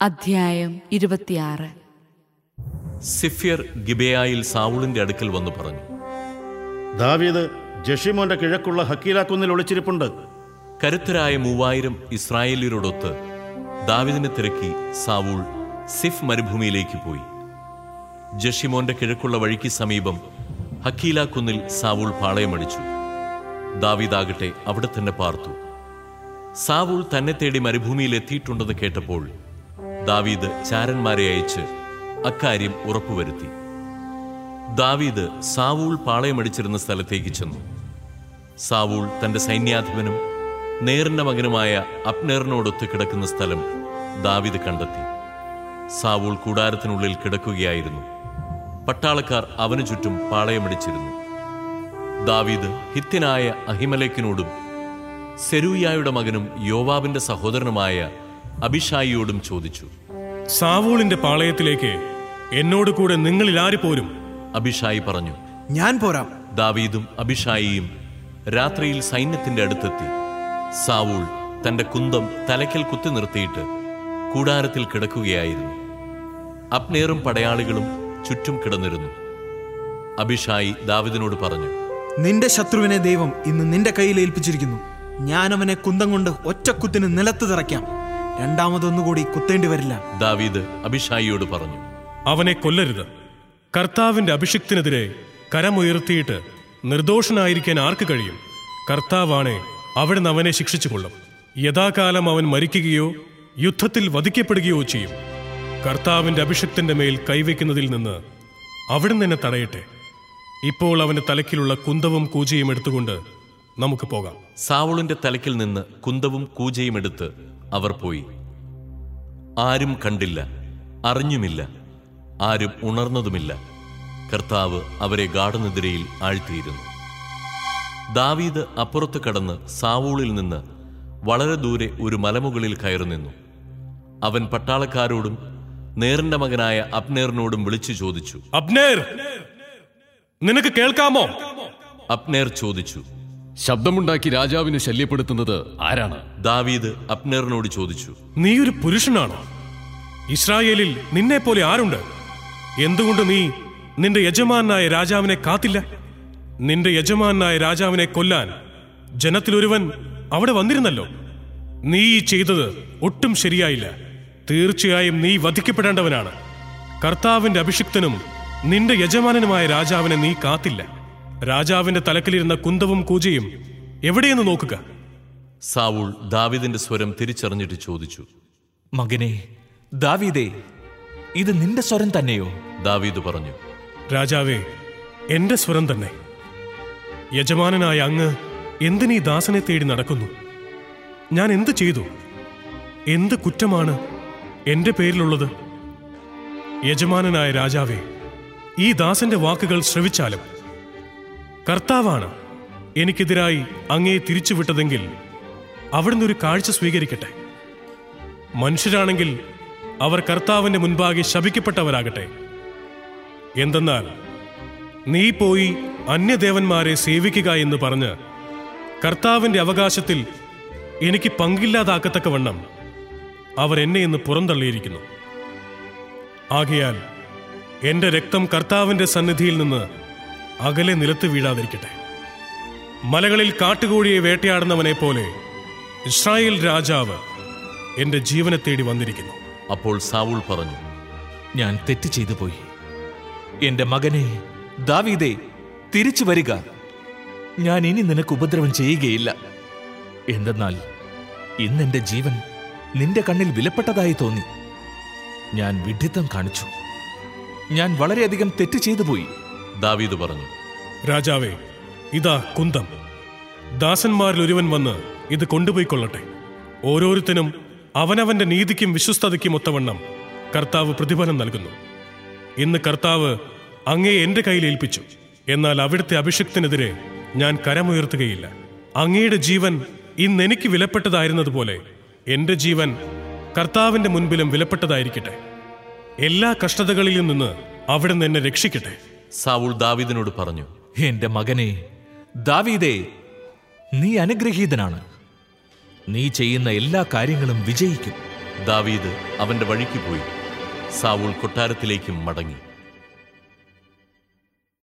അധ്യായം ഇരുപത്തിയാറ് സിഫ്യർ ഗിബയായിൽ സാവൂളിന്റെ അടുക്കൽ വന്നു പറഞ്ഞു ദാവീദ് ജഷിമോന്റെ കിഴക്കുള്ള ഹക്കീലാക്കുന്നിൽ ഒളിച്ചിരിപ്പുണ്ട് കരുത്തരായ മൂവായിരം ഇസ്രായേലിയരോടൊത്ത് ദാവിദിനെ തിരക്കി സാവൂൾ സിഫ് മരുഭൂമിയിലേക്ക് പോയി ജഷിമോന്റെ കിഴക്കുള്ള വഴിക്ക് സമീപം ഹക്കീല കുന്നിൽ സാവൂൾ പാളയമടിച്ചു ദാവീദാകട്ടെ അവിടെ തന്നെ പാർത്തു സാവൂൾ തന്നെ തേടി മരുഭൂമിയിൽ എത്തിയിട്ടുണ്ടെന്ന് കേട്ടപ്പോൾ ദാവീദ് ചാരന്മാരെ അയച്ച് അക്കാര്യം ഉറപ്പുവരുത്തി ദാവീദ് സാവൂൾ പാളയമടിച്ചിരുന്ന സ്ഥലത്തേക്ക് ചെന്നു സാവൂൾ തന്റെ സൈന്യാധിപനും നേറിന്റെ മകനുമായ അപ്നേറിനോടൊത്ത് കിടക്കുന്ന സ്ഥലം ദാവീദ് കണ്ടെത്തി സാവൂൾ കൂടാരത്തിനുള്ളിൽ കിടക്കുകയായിരുന്നു പട്ടാളക്കാർ അവനു ചുറ്റും പാളയമടിച്ചിരുന്നു ദാവീദ് ഹിത്യനായ അഹിമലേക്കിനോടും സെരൂയായുടെ മകനും യോവാബിന്റെ സഹോദരനുമായ അഭിഷായിയോടും ചോദിച്ചു സാവൂളിന്റെ പാളയത്തിലേക്ക് എന്നോട് കൂടെ നിങ്ങളിൽ ആര് പോരും അഭിഷായി പറഞ്ഞു ഞാൻ പോരാം ദാവീദും അഭിഷായിയും രാത്രിയിൽ സൈന്യത്തിന്റെ അടുത്തെത്തി സാവൂൾ തന്റെ കുന്തം തലയ്ക്കൽ കുത്തി നിർത്തിയിട്ട് കൂടാരത്തിൽ കിടക്കുകയായിരുന്നു അപ്നേറും പടയാളികളും ചുറ്റും കിടന്നിരുന്നു അഭിഷായി ദാവിദിനോട് പറഞ്ഞു നിന്റെ ശത്രുവിനെ ദൈവം ഇന്ന് നിന്റെ കയ്യിൽ ഏൽപ്പിച്ചിരിക്കുന്നു ഞാൻ അവനെ കുന്തം കൊണ്ട് ഒറ്റക്കുത്തിന് നിലത്ത് തിറയ്ക്കാം രണ്ടാമതൊന്നുകൂടി കുത്തേണ്ടി വരില്ല ദാവീദ് അഭിഷായിയോട് പറഞ്ഞു അവനെ കൊല്ലരുത് കർത്താവിന്റെ അഭിഷിക്തിനെതിരെ കരമുയർത്തിയിട്ട് നിർദോഷനായിരിക്കാൻ ആർക്ക് കഴിയും കർത്താവാണെ അവിടുന്ന് അവനെ ശിക്ഷിച്ചുകൊള്ളും യഥാകാലം അവൻ മരിക്കുകയോ യുദ്ധത്തിൽ വധിക്കപ്പെടുകയോ ചെയ്യും കർത്താവിന്റെ അഭിഷിക്തന്റെ മേൽ കൈവയ്ക്കുന്നതിൽ നിന്ന് അവിടുന്ന് എന്നെ തടയട്ടെ ഇപ്പോൾ അവന്റെ തലക്കിലുള്ള കുന്തവും കൂജയും എടുത്തുകൊണ്ട് നമുക്ക് പോകാം സാവൂളിന്റെ തലയ്ക്കിൽ നിന്ന് കുന്തവും കൂജയും എടുത്ത് അവർ പോയി ആരും കണ്ടില്ല അറിഞ്ഞുമില്ല ആരും ഉണർന്നതുമില്ല കർത്താവ് അവരെ ഗാഠനിദ്രയിൽ ആഴ്ത്തിയിരുന്നു ദാവീദ് അപ്പുറത്ത് കടന്ന് സാവൂളിൽ നിന്ന് വളരെ ദൂരെ ഒരു മലമുകളിൽ കയറി നിന്നു അവൻ പട്ടാളക്കാരോടും നേറിന്റെ മകനായ അപ്നേറിനോടും വിളിച്ചു ചോദിച്ചു അബ്നേർ നിനക്ക് കേൾക്കാമോ അപ്നേർ ചോദിച്ചു ശബ്ദമുണ്ടാക്കി രാജാവിനെ ശല്യപ്പെടുത്തുന്നത് ആരാണ് ദാവീദ് അപ്നേറിനോട് ചോദിച്ചു നീ ഒരു പുരുഷനാണോ ഇസ്രായേലിൽ നിന്നെ പോലെ ആരുണ്ട് എന്തുകൊണ്ട് നീ നിന്റെ യജമാനായ രാജാവിനെ കാത്തില്ല നിന്റെ യജമാനായ രാജാവിനെ കൊല്ലാൻ ജനത്തിലൊരുവൻ അവിടെ വന്നിരുന്നല്ലോ നീ ഈ ചെയ്തത് ഒട്ടും ശരിയായില്ല തീർച്ചയായും നീ വധിക്കപ്പെടേണ്ടവനാണ് കർത്താവിന്റെ അഭിഷിക്തനും നിന്റെ യജമാനനുമായ രാജാവിനെ നീ കാത്തില്ല രാജാവിന്റെ തലക്കിലിരുന്ന കുന്തവും കൂജയും എവിടെയെന്ന് നോക്കുക സാവൂൾ ദാവീദിന്റെ സ്വരം തിരിച്ചറിഞ്ഞിട്ട് ചോദിച്ചു മകനെ ദാവീദേ ഇത് നിന്റെ സ്വരം തന്നെയോ ദാവീദ് പറഞ്ഞു രാജാവേ എന്റെ സ്വരം തന്നെ യജമാനനായ അങ്ങ് എന്തിനീ ദാസനെ തേടി നടക്കുന്നു ഞാൻ എന്ത് ചെയ്തു എന്ത് കുറ്റമാണ് എന്റെ പേരിലുള്ളത് യജമാനനായ രാജാവേ ഈ ദാസന്റെ വാക്കുകൾ ശ്രവിച്ചാലും കർത്താവാണ് എനിക്കെതിരായി അങ്ങയെ തിരിച്ചുവിട്ടതെങ്കിൽ അവിടുന്ന് ഒരു കാഴ്ച സ്വീകരിക്കട്ടെ മനുഷ്യരാണെങ്കിൽ അവർ കർത്താവിന്റെ മുൻപാകെ ശപിക്കപ്പെട്ടവരാകട്ടെ എന്തെന്നാൽ നീ പോയി അന്യദേവന്മാരെ സേവിക്കുക എന്ന് പറഞ്ഞ് കർത്താവിന്റെ അവകാശത്തിൽ എനിക്ക് പങ്കില്ലാതാക്കത്തക്കവണ്ണം അവർ എന്നെ ഇന്ന് പുറന്തള്ളിയിരിക്കുന്നു ആകയാൽ എന്റെ രക്തം കർത്താവിന്റെ സന്നിധിയിൽ നിന്ന് അകലെ നിലത്ത് വീഴാതിരിക്കട്ടെ മലകളിൽ കാട്ടുകോഴിയെ വേട്ടയാടുന്നവനെ പോലെ ഇസ്രായേൽ രാജാവ് എന്റെ ജീവനെ തേടി വന്നിരിക്കുന്നു അപ്പോൾ സാവൂൾ പറഞ്ഞു ഞാൻ തെറ്റ് ചെയ്തു പോയി എന്റെ മകനെ ദാവീദേ തിരിച്ചു വരിക ഞാൻ ഇനി നിനക്ക് ഉപദ്രവം ചെയ്യുകയില്ല എന്തെന്നാൽ ഇന്നെന്റെ ജീവൻ നിന്റെ കണ്ണിൽ വിലപ്പെട്ടതായി തോന്നി ഞാൻ വിഡ്ഢിത്തം കാണിച്ചു ഞാൻ വളരെയധികം തെറ്റ് ചെയ്തു പോയി ദാവീദ് പറഞ്ഞു രാജാവേ ഇതാ കുന്തം ദാസന്മാരിൽ ഒരുവൻ വന്ന് ഇത് കൊണ്ടുപോയിക്കൊള്ളട്ടെ ഓരോരുത്തനും അവനവന്റെ നീതിക്കും വിശ്വസ്തതയ്ക്കും ഒത്തവണ്ണം കർത്താവ് പ്രതിഫലം നൽകുന്നു ഇന്ന് കർത്താവ് അങ്ങയെ എന്റെ കയ്യിൽ ഏൽപ്പിച്ചു എന്നാൽ അവിടുത്തെ അഭിഷക്തിനെതിരെ ഞാൻ കരമുയർത്തുകയില്ല അങ്ങയുടെ ജീവൻ ഇന്ന് എനിക്ക് വിലപ്പെട്ടതായിരുന്നതുപോലെ എന്റെ ജീവൻ കർത്താവിന്റെ മുൻപിലും വിലപ്പെട്ടതായിരിക്കട്ടെ എല്ലാ കഷ്ടതകളിലും നിന്ന് അവിടുന്ന് എന്നെ രക്ഷിക്കട്ടെ സാവൂൾ ദാവീദിനോട് പറഞ്ഞു എന്റെ മകനെ ദാവീദേ നീ അനുഗ്രഹീതനാണ് നീ ചെയ്യുന്ന എല്ലാ കാര്യങ്ങളും വിജയിക്കും ദാവീദ് അവന്റെ വഴിക്ക് പോയി സാവൂൾ കൊട്ടാരത്തിലേക്കും മടങ്ങി